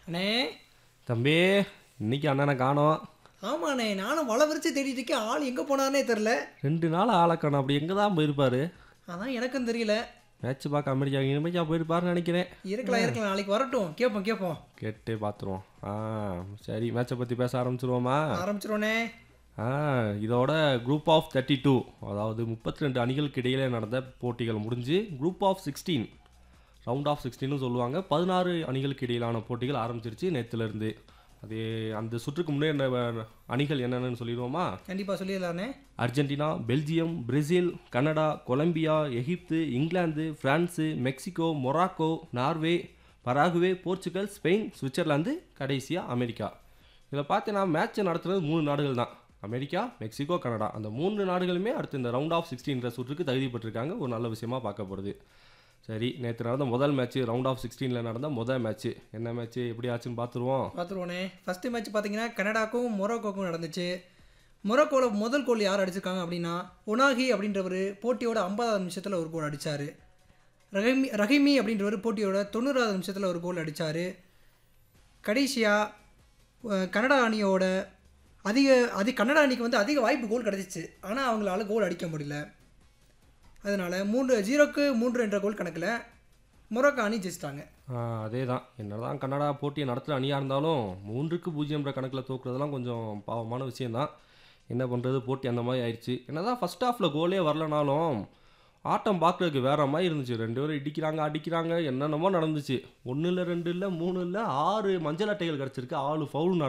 அண்ணே தம்பி இன்னைக்கு அண்ணனை காணோம் ஆமாண்ணே நானும் வலை விரிச்சு தேடிட்டு இருக்கேன் ஆள் எங்கே போனானே தெரில ரெண்டு நாள் ஆளை காணோம் அப்படி எங்கே தான் போயிருப்பாரு அதான் எனக்கும் தெரியல மேட்ச் பார்க்க அமெரிக்கா இனிமேக்கா போயிருப்பாருன்னு நினைக்கிறேன் இருக்கலாம் இருக்கலாம் நாளைக்கு வரட்டும் கேட்போம் கேட்போம் கேட்டு பார்த்துருவோம் ஆ சரி மேட்சை பற்றி பேச ஆரம்பிச்சிருவோமா ஆரம்பிச்சிருவோண்ணே ஆ இதோட குரூப் ஆஃப் தேர்ட்டி டூ அதாவது முப்பத்தி ரெண்டு அணிகளுக்கு இடையிலே நடந்த போட்டிகள் முடிஞ்சு group of sixteen round of சிக்ஸ்டீன்னு சொல்லுவாங்க பதினாறு அணிகளுக்கு இடையிலான போட்டிகள் ஆரம்பிச்சிருச்சு நேற்றுலேருந்து அது அந்த சுற்றுக்கு முன்னே அணிகள் என்னென்னு சொல்லிடுவோமா கண்டிப்பாக சொல்லிடலாண்ணே Argentina Belgium Brazil Canada Colombia Egypt இங்கிலாந்து France Mexico Morocco Norway Paraguay Portugal Spain Switzerland கடைசியாக அமெரிக்கா இதில் பார்த்தீங்கன்னா மேட்ச்சை நடத்துறது மூணு நாடுகள் தான் அமெரிக்கா மெக்சிகோ கனடா அந்த மூணு நாடுகளுமே அடுத்து இந்த ரவுண்ட் ஆஃப் சிக்ஸ்டீன்ற சுற்றுக்கு தகுதி பெற்றிருக்காங்க ஒரு நல்ல விஷயமா பார்க்கப்படுது சரி நேற்று நடந்த முதல் மேட்ச்சு ரவுண்ட் ஆஃப் சிக்ஸ்டீனில் நடந்த முதல் மேட்ச்சு என்ன மேட்ச்சு எப்படி ஆச்சுன்னு பார்த்துருவோம் பார்த்துருவோண்ணே ஃபஸ்ட்டு மேட்ச் பார்த்தீங்கன்னா கனடாக்கும் மொரோக்கோக்கும் நடந்துச்சு மொரோக்கோவில் முதல் கோல் யார் அடிச்சிருக்காங்க அப்படின்னா ஒனாகி அப்படின்றவர் போட்டியோட ஐம்பதாவது நிமிஷத்தில் ஒரு கோல் அடித்தார் ரஹிமி ரஹிமி அப்படின்றவர் போட்டியோட தொண்ணூறாவது நிமிஷத்தில் ஒரு கோல் அடித்தார் கடைசியாக கனடா அணியோட அதிக அதி கன்னடா அணிக்கு வந்து அதிக வாய்ப்பு கோல் கிடச்சிச்சு ஆனால் அவங்களால கோல் அடிக்க முடியல அதனால் மூன்று ஜீரோக்கு மூன்று என்ற கோல் கணக்கில் மொரோக்கோ அணி ஜெயிச்சிட்டாங்க அதே தான் என்னதான் கன்னடா போட்டியை நடத்துகிற அணியாக இருந்தாலும் மூன்றுக்கு பூஜ்ஜியம்ன்ற கணக்கில் தோக்குறதெல்லாம் கொஞ்சம் பாவமான விஷயந்தான் என்ன பண்ணுறது போட்டி அந்த மாதிரி ஆயிடுச்சு என்னதான் ஃபஸ்ட் ஹாஃபில் கோலே வரலனாலும் ஆட்டம் பார்க்குறதுக்கு வேற மாதிரி இருந்துச்சு ரெண்டு பேரும் இடிக்கிறாங்க அடிக்கிறாங்க என்னென்னமோ நடந்துச்சு ஒன்று இல்லை ரெண்டு இல்லை மூணு இல்லை ஆறு மஞ்சள் அட்டைகள் கிடச்சிருக்கு ஆளு ஃபவுல்